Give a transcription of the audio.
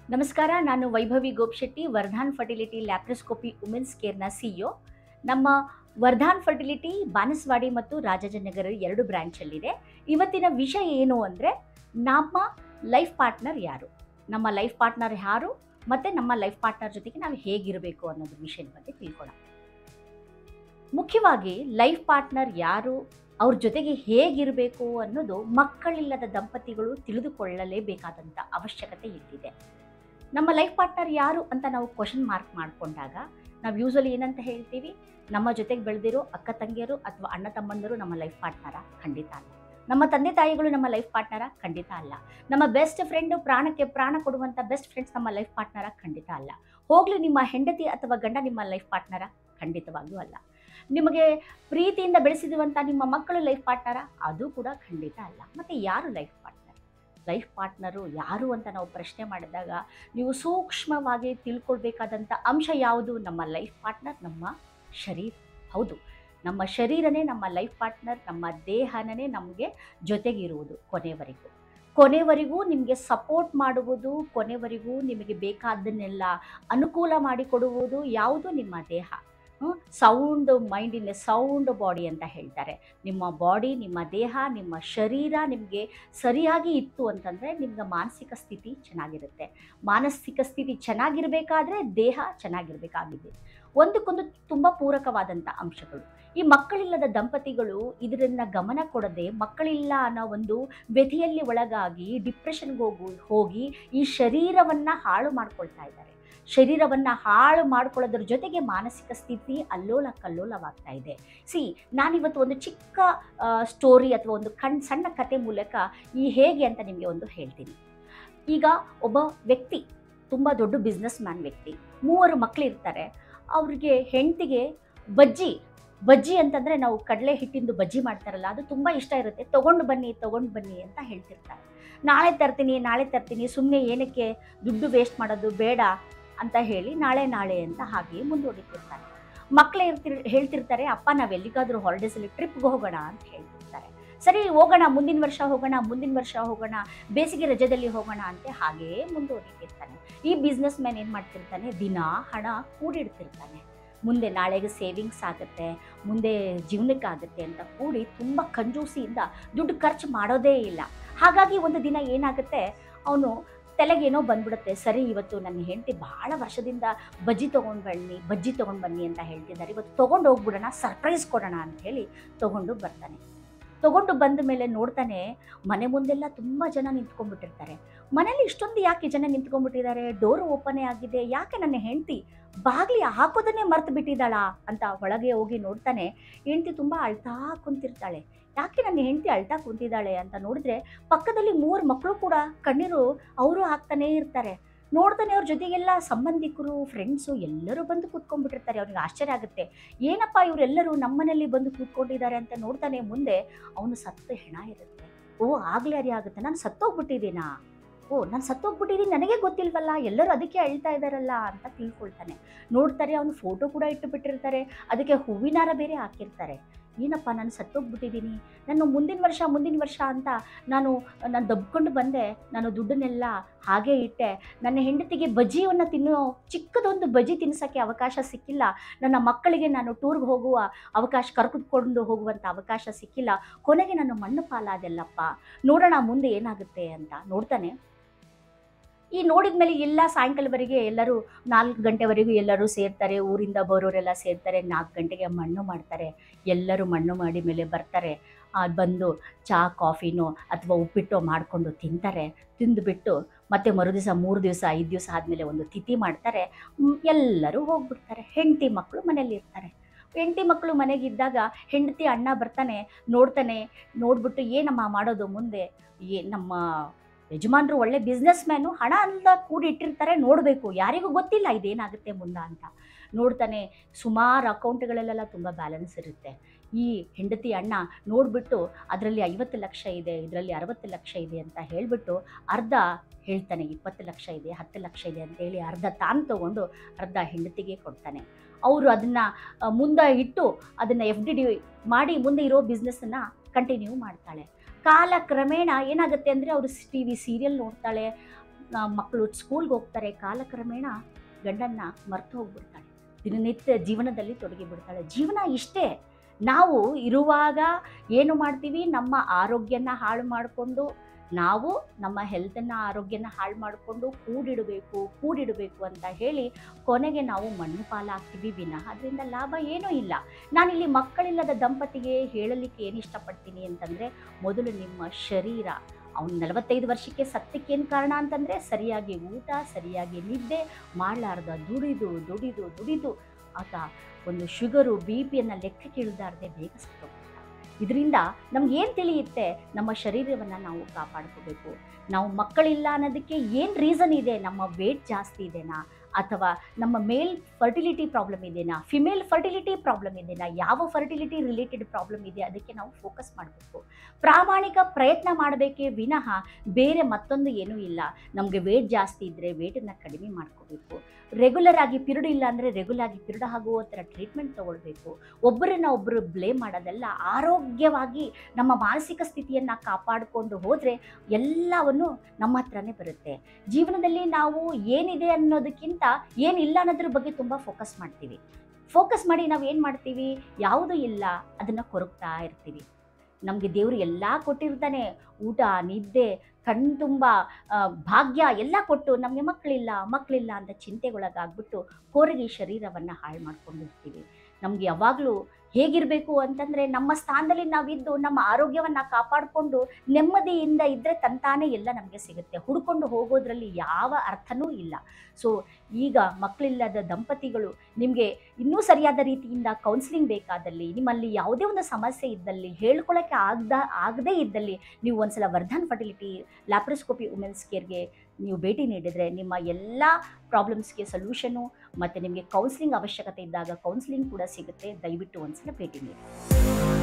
ನಮಸ್ಕಾರ ನಾನು Vaibhavi Gopshetty Vardhan fertility laparoscopy women's ಕೇರ್ನ ಸಿಇಒ ನಮ್ಮ ವರ್ಧಾನ್ ಫರ್ಟಿಲಿಟಿ ಬಾನಸವಾಡಿ ಮತ್ತು ರಾಜಾಜಿನಗರ ಎರಡು ಬ್ರ್ಯಾಂಚಲ್ಲಿದೆ ಇವತ್ತಿನ ವಿಷಯ ಏನು ಅಂದರೆ ನಮ್ಮ ಲೈಫ್ ಪಾರ್ಟ್ನರ್ ಯಾರು ನಮ್ಮ ಲೈಫ್ ಪಾರ್ಟ್ನರ್ ಯಾರು ಮತ್ತು ನಮ್ಮ ಲೈಫ್ ಪಾರ್ಟ್ನರ್ ಜೊತೆಗೆ ನಾವು ಹೇಗಿರಬೇಕು ಅನ್ನೋದು ವಿಷಯದ ಬಗ್ಗೆ ತಿಳ್ಕೊಳ್ಳೋಣ ಮುಖ್ಯವಾಗಿ ಲೈಫ್ ಪಾರ್ಟ್ನರ್ ಯಾರು ಅವ್ರ ಜೊತೆಗೆ ಹೇಗಿರಬೇಕು ಅನ್ನೋದು ಮಕ್ಕಳಿಲ್ಲದ ದಂಪತಿಗಳು ತಿಳಿದುಕೊಳ್ಳಲೇಬೇಕಾದಂಥ ಅವಶ್ಯಕತೆ ಇಲ್ಲಿದೆ ನಮ್ಮ ಲೈಫ್ ಪಾರ್ಟ್ನರ್ ಯಾರು ಅಂತ ನಾವು ಕ್ವಶನ್ ಮಾರ್ಕ್ ಮಾಡಿಕೊಂಡಾಗ ನಾವು ಯೂಸಲಿ ಏನಂತ ಹೇಳ್ತೀವಿ ನಮ್ಮ ಜೊತೆಗೆ ಬೆಳೆದಿರೋ ಅಕ್ಕ ತಂಗಿಯರು ಅಥವಾ ಅಣ್ಣ ತಮ್ಮಂದರು ನಮ್ಮ ಲೈಫ್ ಪಾರ್ಟ್ನರ ಖಂಡಿತ ಅಲ್ಲ ನಮ್ಮ ತಂದೆ ತಾಯಿಗಳು ನಮ್ಮ ಲೈಫ್ ಪಾರ್ಟ್ನರ ಖಂಡಿತ ಅಲ್ಲ ನಮ್ಮ ಬೆಸ್ಟ್ ಫ್ರೆಂಡು ಪ್ರಾಣಕ್ಕೆ ಪ್ರಾಣ ಕೊಡುವಂಥ ಬೆಸ್ಟ್ ಫ್ರೆಂಡ್ಸ್ ನಮ್ಮ ಲೈಫ್ ಪಾರ್ಟ್ನರ ಖಂಡಿತ ಅಲ್ಲ ಹೋಗ್ಲಿ ನಿಮ್ಮ ಹೆಂಡತಿ ಅಥವಾ ಗಂಡ ನಿಮ್ಮ ಲೈಫ್ ಪಾರ್ಟ್ನರ ಖಂಡಿತವಾಗಿಯೂ ಅಲ್ಲ ನಿಮಗೆ ಪ್ರೀತಿಯಿಂದ ಬೆಳೆಸಿರುವಂಥ ನಿಮ್ಮ ಮಕ್ಕಳು ಲೈಫ್ ಪಾರ್ಟ್ನರ ಅದು ಕೂಡ ಖಂಡಿತ ಅಲ್ಲ ಮತ್ತು ಯಾರು ಲೈಫ್ ಪಾರ್ಟ್ನರ್ ಲೈಫ್ ಪಾರ್ಟ್ನರು ಯಾರು ಅಂತ ನಾವು ಪ್ರಶ್ನೆ ಮಾಡಿದಾಗ ನೀವು ಸೂಕ್ಷ್ಮವಾಗಿ ತಿಳ್ಕೊಳ್ಬೇಕಾದಂಥ ಅಂಶ ಯಾವುದು ನಮ್ಮ ಲೈಫ್ ಪಾರ್ಟ್ನರ್ ನಮ್ಮ ಶರೀರ ಹೌದು ನಮ್ಮ ಶರೀರನೇ ನಮ್ಮ ಲೈಫ್ ಪಾರ್ಟ್ನರ್ ನಮ್ಮ ದೇಹನೇ ನಮಗೆ ಜೊತೆಗಿರುವುದು ಕೊನೆವರೆಗೂ ಕೊನೆವರೆಗೂ ನಿಮಗೆ ಸಪೋರ್ಟ್ ಮಾಡುವುದು ಕೊನೆವರೆಗೂ ನಿಮಗೆ ಬೇಕಾದ್ದನ್ನೆಲ್ಲ ಅನುಕೂಲ ಮಾಡಿಕೊಡುವುದು ಯಾವುದು ನಿಮ್ಮ ದೇಹ sound mind in a sound body ಅಂತ ಹೇಳ್ತಾರೆ ನಿಮ್ಮ ಬಾಡಿ ನಿಮ್ಮ ದೇಹ ನಿಮ್ಮ ಶರೀರ ನಿಮಗೆ ಸರಿಯಾಗಿ ಇತ್ತು ಅಂತಂದರೆ ನಿಮ್ಗೆ ಮಾನಸಿಕ ಸ್ಥಿತಿ ಚೆನ್ನಾಗಿರುತ್ತೆ ಮಾನಸಿಕ ಸ್ಥಿತಿ ಚೆನ್ನಾಗಿರಬೇಕಾದ್ರೆ ದೇಹ ಚೆನ್ನಾಗಿರಬೇಕಾಗಿದೆ ಒಂದಕ್ಕೊಂದು ತುಂಬ ಪೂರಕವಾದಂಥ ಅಂಶಗಳು ಈ ಮಕ್ಕಳಿಲ್ಲದ ದಂಪತಿಗಳು ಇದರನ್ನ ಗಮನ ಕೊಡದೆ ಮಕ್ಕಳಿಲ್ಲ ಅನ್ನೋ ಒಂದು ವ್ಯಥೆಯಲ್ಲಿ ಒಳಗಾಗಿ ಡಿಪ್ರೆಷನ್ಗೆ ಹೋಗು ಹೋಗಿ ಈ ಶರೀರವನ್ನು ಹಾಳು ಮಾಡ್ಕೊಳ್ತಾ ಇದ್ದಾರೆ ಶರೀರವನ್ನು ಹಾಳು ಮಾಡ್ಕೊಳ್ಳೋದ್ರ ಜೊತೆಗೆ ಮಾನಸಿಕ ಸ್ಥಿತಿ ಅಲ್ಲೋಲ ಕಲ್ಲೋಲವಾಗ್ತಾ ಇದೆ ಸಿ ನಾನಿವತ್ತು ಒಂದು ಚಿಕ್ಕ ಸ್ಟೋರಿ ಅಥವಾ ಒಂದು ಕಣ್ ಸಣ್ಣ ಕತೆ ಮೂಲಕ ಈ ಹೇಗೆ ಅಂತ ನಿಮಗೆ ಒಂದು ಹೇಳ್ತೀನಿ ಈಗ ಒಬ್ಬ ವ್ಯಕ್ತಿ ತುಂಬ ದೊಡ್ಡ ಬಿಸ್ನೆಸ್ ಮ್ಯಾನ್ ವ್ಯಕ್ತಿ ಮೂವರು ಮಕ್ಕಳು ಇರ್ತಾರೆ ಅವ್ರಿಗೆ ಹೆಂಡತಿಗೆ ಬಜ್ಜಿ ಬಜ್ಜಿ ಅಂತಂದರೆ ನಾವು ಕಡಲೆ ಹಿಟ್ಟಿಂದು ಬಜ್ಜಿ ಮಾಡ್ತಾರಲ್ಲ ಅದು ತುಂಬ ಇಷ್ಟ ಇರುತ್ತೆ ತೊಗೊಂಡು ಬನ್ನಿ ತೊಗೊಂಡು ಬನ್ನಿ ಅಂತ ಹೇಳ್ತಿರ್ತಾರೆ ನಾಳೆ ತರ್ತೀನಿ ನಾಳೆ ತರ್ತೀನಿ ಸುಮ್ಮನೆ ಏನಕ್ಕೆ ದುಡ್ಡು ವೇಸ್ಟ್ ಮಾಡೋದು ಬೇಡ ಅಂತ ಹೇಳಿ ನಾಳೆ ನಾಳೆ ಅಂತ ಹಾಗೆ ಮುಂದೂಡಿತಿರ್ತಾರೆ ಮಕ್ಕಳೇ ಇರ್ತಿರ್ ಹೇಳ್ತಿರ್ತಾರೆ ಅಪ್ಪ ನಾವು ಎಲ್ಲಿಗಾದರೂ ಹಾಲಿಡೇಸಲ್ಲಿ ಟ್ರಿಪ್ಗೆ ಹೋಗೋಣ ಅಂತ ಹೇಳ್ತಿರ್ತಾರೆ ಸರಿ ಹೋಗೋಣ ಮುಂದಿನ ವರ್ಷ ಹೋಗೋಣ ಮುಂದಿನ ವರ್ಷ ಹೋಗೋಣ ಬೇಸಿಗೆ ರಜದಲ್ಲಿ ಹೋಗೋಣ ಅಂತ ಹಾಗೇ ಮುಂದೂಡಿತಿರ್ತಾನೆ ಈ ಬಿಸ್ನೆಸ್ ಮ್ಯಾನ್ ಏನು ಮಾಡ್ತಿರ್ತಾನೆ ದಿನ ಹಣ ಕೂಡಿಡ್ತಿರ್ತಾನೆ ಮುಂದೆ ನಾಳೆಗೆ ಸೇವಿಂಗ್ಸ್ ಆಗುತ್ತೆ ಮುಂದೆ ಜೀವನಕ್ಕಾಗುತ್ತೆ ಅಂತ ಕೂಡಿ ತುಂಬ ಕಂಜೂಸಿಯಿಂದ ದುಡ್ಡು ಖರ್ಚು ಮಾಡೋದೇ ಇಲ್ಲ ಹಾಗಾಗಿ ಒಂದು ದಿನ ಏನಾಗುತ್ತೆ ಅವನು ತಲೆಗೇನೋ ಬಂದ್ಬಿಡುತ್ತೆ ಸರಿ ಇವತ್ತು ನನ್ನ ಹೆಂಡತಿ ಭಾಳ ವರ್ಷದಿಂದ ಬಜ್ಜಿ ತೊಗೊಂಡು ಬನ್ನಿ ಬಜ್ಜಿ ತೊಗೊಂಡು ಬನ್ನಿ ಅಂತ ಹೇಳ್ತಿದ್ದಾರೆ ಇವತ್ತು ತೊಗೊಂಡು ಹೋಗ್ಬಿಡೋಣ ಸರ್ಪ್ರೈಸ್ ಕೊಡೋಣ ಅಂತ ಹೇಳಿ ತೊಗೊಂಡು ಬರ್ತಾನೆ ತೊಗೊಂಡು ಬಂದ ಮೇಲೆ ನೋಡ್ತಾನೆ ಮನೆ ಮುಂದೆಲ್ಲ ತುಂಬ ಜನ ನಿಂತ್ಕೊಂಡ್ಬಿಟ್ಟಿರ್ತಾರೆ ಮನೇಲಿ ಇಷ್ಟೊಂದು ಯಾಕೆ ಜನ ನಿಂತ್ಕೊಂಡ್ಬಿಟ್ಟಿದ್ದಾರೆ ಡೋರು ಓಪನೇ ಆಗಿದೆ ಯಾಕೆ ನನ್ನ ಹೆಂಡತಿ ಬಾಗಿಲಿ ಹಾಕೋದನ್ನೇ ಮರ್ತು ಬಿಟ್ಟಿದ್ದಾಳ ಅಂತ ಒಳಗೆ ಹೋಗಿ ನೋಡ್ತಾನೆ ಹೆಂಡತಿ ತುಂಬ ಅಳ್ತಾ ಕುಂತಿರ್ತಾಳೆ ಯಾಕೆ ನನ್ನ ಹೆಂಡತಿ ಅಳ್ತಾ ಕುಂತಿದ್ದಾಳೆ ಅಂತ ನೋಡಿದ್ರೆ ಪಕ್ಕದಲ್ಲಿ ಮೂರು ಮಕ್ಕಳು ಕೂಡ ಕಣ್ಣೀರು ಅವರು ಹಾಕ್ತಾನೇ ಇರ್ತಾರೆ ನೋಡ್ತಾನೆ ಅವ್ರ ಜೊತೆಗೆಲ್ಲ ಸಂಬಂಧಿಕರು ಫ್ರೆಂಡ್ಸು ಎಲ್ಲರೂ ಬಂದು ಕೂತ್ಕೊಂಡ್ಬಿಟ್ಟಿರ್ತಾರೆ ಅವ್ರಿಗೆ ಆಶ್ಚರ್ಯ ಆಗುತ್ತೆ ಏನಪ್ಪ ಇವರೆಲ್ಲರೂ ನಮ್ಮನೇಲಿ ಬಂದು ಕೂತ್ಕೊಂಡಿದ್ದಾರೆ ಅಂತ ನೋಡ್ತಾನೆ ಮುಂದೆ ಅವನು ಸತ್ತು ಹೆಣ ಇರುತ್ತೆ ಓ ಆಗಲೇ ಅರಿ ಆಗುತ್ತೆ ನಾನು ಸತ್ತೋಗ್ಬಿಟ್ಟಿದ್ದೀನಾ ಓ ನಾನು ಸತ್ತೋಗ್ಬಿಟ್ಟಿದ್ದೀನಿ ನನಗೆ ಗೊತ್ತಿಲ್ವಲ್ಲ ಎಲ್ಲರೂ ಅದಕ್ಕೆ ಅಳ್ತಾ ಇದ್ದಾರಲ್ಲ ಅಂತ ತಿಳ್ಕೊಳ್ತಾನೆ ನೋಡ್ತಾರೆ ಅವನು ಫೋಟೋ ಕೂಡ ಇಟ್ಟು ಬಿಟ್ಟಿರ್ತಾರೆ ಅದಕ್ಕೆ ಹೂವಿನಾರ ಬೇರೆ ಹಾಕಿರ್ತಾರೆ ಏನಪ್ಪ ನಾನು ಸತ್ತೋಗ್ಬಿಟ್ಟಿದ್ದೀನಿ ನಾನು ಮುಂದಿನ ವರ್ಷ ಮುಂದಿನ ವರ್ಷ ಅಂತ ನಾನು ನಾನು ದಬ್ಕೊಂಡು ಬಂದೆ ನಾನು ದುಡ್ಡನ್ನೆಲ್ಲ ಹಾಗೆ ಇಟ್ಟೆ ನನ್ನ ಹೆಂಡತಿಗೆ ಬಜ್ಜಿಯನ್ನು ತಿನ್ನೋ ಚಿಕ್ಕದೊಂದು ಬಜ್ಜಿ ತಿನ್ಸೋಕ್ಕೆ ಅವಕಾಶ ಸಿಕ್ಕಿಲ್ಲ ನನ್ನ ಮಕ್ಕಳಿಗೆ ನಾನು ಟೂರ್ಗೆ ಹೋಗುವ ಅವಕಾಶ ಕರ್ಕೊಂಡು ಹೋಗುವಂಥ ಅವಕಾಶ ಸಿಕ್ಕಿಲ್ಲ ಕೊನೆಗೆ ನಾನು ಮಣ್ಣು ಪಾಲಾದೆಲ್ಲಪ್ಪ ನೋಡೋಣ ಮುಂದೆ ಏನಾಗುತ್ತೆ ಅಂತ ನೋಡ್ತಾನೆ ಈ ನೋಡಿದ ಮೇಲೆ ಎಲ್ಲ ಸಾಯಂಕಾಲವರೆಗೆ ಎಲ್ಲರೂ ನಾಲ್ಕು ಗಂಟೆವರೆಗೂ ಎಲ್ಲರೂ ಸೇರ್ತಾರೆ ಊರಿಂದ ಬರೋರೆಲ್ಲ ಸೇರ್ತಾರೆ ನಾಲ್ಕು ಗಂಟೆಗೆ ಮಣ್ಣು ಮಾಡ್ತಾರೆ ಎಲ್ಲರೂ ಮಣ್ಣು ಮಾಡಿ ಮೇಲೆ ಬರ್ತಾರೆ ಬಂದು ಚಹಾ ಕಾಫಿನೋ ಅಥವಾ ಉಪ್ಪಿಟ್ಟು ಮಾಡಿಕೊಂಡು ತಿಂತಾರೆ ತಿಂದುಬಿಟ್ಟು ಮತ್ತೆ ಮರುದಿವಸ ಮೂರು ದಿವಸ ಐದು ದಿವಸ ಆದಮೇಲೆ ಒಂದು ತಿಥಿ ಮಾಡ್ತಾರೆ ಎಲ್ಲರೂ ಹೋಗ್ಬಿಡ್ತಾರೆ ಹೆಂಡತಿ ಮಕ್ಕಳು ಮನೇಲಿ ಇರ್ತಾರೆ ಹೆಂಡತಿ ಮಕ್ಕಳು ಮನೆಗಿದ್ದಾಗ ಹೆಂಡತಿ ಅಣ್ಣ ಬರ್ತಾನೆ ನೋಡ್ತಾನೆ ನೋಡ್ಬಿಟ್ಟು ಏನಮ್ಮ ಮಾಡೋದು ಮುಂದೆ ಏ ನಮ್ಮ ಯಜಮಾನರು ಒಳ್ಳೆ ಬಿಸ್ನೆಸ್ ಮ್ಯಾನು ಹಣ ಅಂತ ಕೂಡಿಟ್ಟಿರ್ತಾರೆ ನೋಡಬೇಕು ಯಾರಿಗೂ ಗೊತ್ತಿಲ್ಲ ಇದೇನಾಗುತ್ತೆ ಮುಂದೆ ಅಂತ ನೋಡ್ತಾನೆ ಸುಮಾರು ಅಕೌಂಟ್ಗಳಲ್ಲೆಲ್ಲ ತುಂಬ ಬ್ಯಾಲೆನ್ಸ್ ಇರುತ್ತೆ ಈ ಹೆಂಡತಿ ಅಣ್ಣ ನೋಡಿಬಿಟ್ಟು ಅದರಲ್ಲಿ ಐವತ್ತು ಲಕ್ಷ ಇದೆ ಇದರಲ್ಲಿ ಅರವತ್ತು ಲಕ್ಷ ಇದೆ ಅಂತ ಹೇಳಿಬಿಟ್ಟು ಅರ್ಧ ಹೇಳ್ತಾನೆ ಇಪ್ಪತ್ತು ಲಕ್ಷ ಇದೆ ಹತ್ತು ಲಕ್ಷ ಇದೆ ಅಂತೇಳಿ ಅರ್ಧ ತಾನು ತೊಗೊಂಡು ಅರ್ಧ ಹೆಂಡತಿಗೆ ಕೊಡ್ತಾನೆ ಅವರು ಅದನ್ನು ಮುಂದೆ ಇಟ್ಟು ಅದನ್ನು ಎಫ್ ಡಿ ಡಿ ಮಾಡಿ ಮುಂದೆ ಇರೋ ಬಿಸ್ನೆಸ್ಸನ್ನು ಕಂಟಿನ್ಯೂ ಮಾಡ್ತಾಳೆ ಕಾಲ ಕ್ರಮೇಣ ಏನಾಗುತ್ತೆ ಅಂದರೆ ಅವರು ಟಿ ವಿ ಸೀರಿಯಲ್ ನೋಡ್ತಾಳೆ ಮಕ್ಕಳು ಸ್ಕೂಲ್ಗೆ ಹೋಗ್ತಾರೆ ಕಾಲಕ್ರಮೇಣ ಗಂಡನ್ನ ಮರ್ತು ಹೋಗ್ಬಿಡ್ತಾಳೆ ದಿನನಿತ್ಯ ಜೀವನದಲ್ಲಿ ತೊಡಗಿ ಬಿಡ್ತಾಳೆ ಜೀವನ ಇಷ್ಟೇ ನಾವು ಇರುವಾಗ ಏನು ಮಾಡ್ತೀವಿ ನಮ್ಮ ಆರೋಗ್ಯನ ಹಾಳು ಮಾಡಿಕೊಂಡು ನಾವು ನಮ್ಮ ಹೆಲ್ತನ್ನು ಆರೋಗ್ಯನ ಹಾಳು ಮಾಡಿಕೊಂಡು ಕೂಡಿಡಬೇಕು ಕೂಡಿಡಬೇಕು ಅಂತ ಹೇಳಿ ಕೊನೆಗೆ ನಾವು ಮಣ್ಣು ಪಾಲಾಗ್ತೀವಿ ವಿನಃ ಅದರಿಂದ ಲಾಭ ಏನೂ ಇಲ್ಲ ನಾನಿಲ್ಲಿ ಮಕ್ಕಳಿಲ್ಲದ ದಂಪತಿಗೆ ಹೇಳಲಿಕ್ಕೆ ಏನು ಇಷ್ಟಪಡ್ತೀನಿ ಅಂತಂದರೆ ಮೊದಲು ನಿಮ್ಮ ಶರೀರ ಅವ್ನು ನಲವತ್ತೈದು ವರ್ಷಕ್ಕೆ ಸತ್ಯಕ್ಕೇನು ಕಾರಣ ಅಂತಂದರೆ ಸರಿಯಾಗಿ ಊಟ ಸರಿಯಾಗಿ ನಿದ್ದೆ ಮಾಡಲಾರ್ದ ದುಡಿದು ದುಡಿದು ದುಡಿದು ಆತ ಒಂದು ಶುಗರು ಬಿ ಪಿಯನ್ನು ಲೆಕ್ಕಕ್ಕೆ ಇಳಿದಾರ್ದೆ ಬೇಗ ಸತ್ತೋಗ್ಬಿಡ್ತಾನೆ ಇದರಿಂದ ನಮ್ಗೇನು ತಿಳಿಯುತ್ತೆ ನಮ್ಮ ಶರೀರವನ್ನು ನಾವು ಕಾಪಾಡ್ಕೋಬೇಕು ನಾವು ಮಕ್ಕಳಿಲ್ಲ ಅನ್ನೋದಕ್ಕೆ ಏನು ರೀಸನ್ ಇದೆ ನಮ್ಮ ವೇಟ್ ಜಾಸ್ತಿ ಇದೆನಾ ಅಥವಾ ನಮ್ಮ ಮೇಲ್ ಫರ್ಟಿಲಿಟಿ ಪ್ರಾಬ್ಲಮ್ ಇದೆನಾ ಫಿಮೇಲ್ ಫರ್ಟಿಲಿಟಿ ಪ್ರಾಬ್ಲಮ್ ಇದೆನಾ ಯಾವ ಫರ್ಟಿಲಿಟಿ ರಿಲೇಟೆಡ್ ಪ್ರಾಬ್ಲಮ್ ಇದೆ ಅದಕ್ಕೆ ನಾವು ಫೋಕಸ್ ಮಾಡಬೇಕು ಪ್ರಾಮಾಣಿಕ ಪ್ರಯತ್ನ ಮಾಡಬೇಕೇ ವಿನಃ ಬೇರೆ ಮತ್ತೊಂದು ಏನೂ ಇಲ್ಲ ನಮಗೆ ವೇಟ್ ಜಾಸ್ತಿ ಇದ್ದರೆ ವೇಟನ್ನು ಕಡಿಮೆ ಮಾಡ್ಕೋಬೇಕು ರೆಗ್ಯುಲರ್ ಆಗಿ ಪಿರಿಯಡ್ ಇಲ್ಲ ಅಂದರೆ ರೆಗ್ಯುಲರ್ ಆಗಿ ಪಿರಿಯಡ್ ಆಗುವ ಥರ ಟ್ರೀಟ್ಮೆಂಟ್ ತೊಗೊಳ್ಬೇಕು ಒಬ್ಬರನ್ನ ಒಬ್ಬರು ಬ್ಲೇಮ್ ಮಾಡೋದಲ್ಲ ಆರೋಗ್ಯವಾಗಿ ನಮ್ಮ ಮಾನಸಿಕ ಸ್ಥಿತಿಯನ್ನು ಕಾಪಾಡಿಕೊಂಡು ಹೋದರೆ ಎಲ್ಲವನ್ನು ನಮ್ಮ ಹತ್ರನೇ ಬರುತ್ತೆ ಜೀವನದಲ್ಲಿ ನಾವು ಏನಿದೆ ಅನ್ನೋದಕ್ಕಿಂತ ಏನಿಲ್ಲ ಅನ್ನೋದ್ರ ಬಗ್ಗೆ ತುಂಬ ಫೋಕಸ್ ಮಾಡ್ತೀವಿ ಫೋಕಸ್ ಮಾಡಿ ನಾವು ಏನು ಮಾಡ್ತೀವಿ ಯಾವುದೂ ಇಲ್ಲ ಅದನ್ನು ಕೊರಗ್ತಾ ಇರ್ತೀವಿ ನಮಗೆ ದೇವರು ಎಲ್ಲ ಕೊಟ್ಟಿರ್ತಾನೆ ಊಟ ನಿದ್ದೆ ಕಣ್ಣು ತುಂಬ ಆ, ಭಾಗ್ಯ ಎಲ್ಲ ಕೊಟ್ಟು ನಮಗೆ ಮಕ್ಕಳಿಲ್ಲ ಮಕ್ಕಳಿಲ್ಲ ಅಂತ ಚಿಂತೆಗೊಳಗಾಗ್ಬಿಟ್ಟು ಕೊರಗಿ ಶರೀರವನ್ನು ಹಾಳು ಮಾಡ್ಕೊಂಡಿರ್ತೀವಿ ನಮ್ಗೆ ಯಾವಾಗಲೂ ಹೇಗಿರಬೇಕು ಅಂತಂದರೆ ನಮ್ಮ ಸ್ಥಾನದಲ್ಲಿ ನಾವಿದ್ದು ನಮ್ಮ ಆರೋಗ್ಯವನ್ನು ಕಾಪಾಡಿಕೊಂಡು ನೆಮ್ಮದಿಯಿಂದ ಇದ್ದರೆ ತಂತಾನೇ ಎಲ್ಲ ನಮಗೆ ಸಿಗುತ್ತೆ ಹುಡ್ಕೊಂಡು ಹೋಗೋದ್ರಲ್ಲಿ ಯಾವ ಅರ್ಥನೂ ಇಲ್ಲ ಸೊ ಈಗ ಮಕ್ಕಳಿಲ್ಲದ ದಂಪತಿಗಳು ನಿಮಗೆ ಇನ್ನೂ ಸರಿಯಾದ ರೀತಿಯಿಂದ ಕೌನ್ಸಿಲಿಂಗ್ ಬೇಕಾದಲ್ಲಿ ನಿಮ್ಮಲ್ಲಿ ಯಾವುದೇ ಒಂದು ಸಮಸ್ಯೆ ಇದ್ದಲ್ಲಿ ಹೇಳ್ಕೊಳ್ಳೋಕ್ಕೆ ಆಗದ ಆಗದೇ ಇದ್ದಲ್ಲಿ ನೀವು ಒಂದ್ಸಲ ವರ್ಧನ್ ಫರ್ಟಿಲಿಟಿ ಲ್ಯಾಪ್ರೋಸ್ಕೋಪಿ ವುಮೆನ್ಸ್ ಕೇರ್ಗೆ ನೀವು ಭೇಟಿ ನೀಡಿದರೆ ನಿಮ್ಮ ಎಲ್ಲ ಪ್ರಾಬ್ಲಮ್ಸ್ಗೆ ಸೊಲ್ಯೂಷನು ಮತ್ತು ನಿಮಗೆ ಕೌನ್ಸಿಲಿಂಗ್ ಅವಶ್ಯಕತೆ ಇದ್ದಾಗ ಕೌನ್ಸಿಲಿಂಗ್ ಕೂಡ ಸಿಗುತ್ತೆ ದಯವಿಟ್ಟು ಒಂದ್ಸಲ ಭೇಟಿ ನೀಡಿ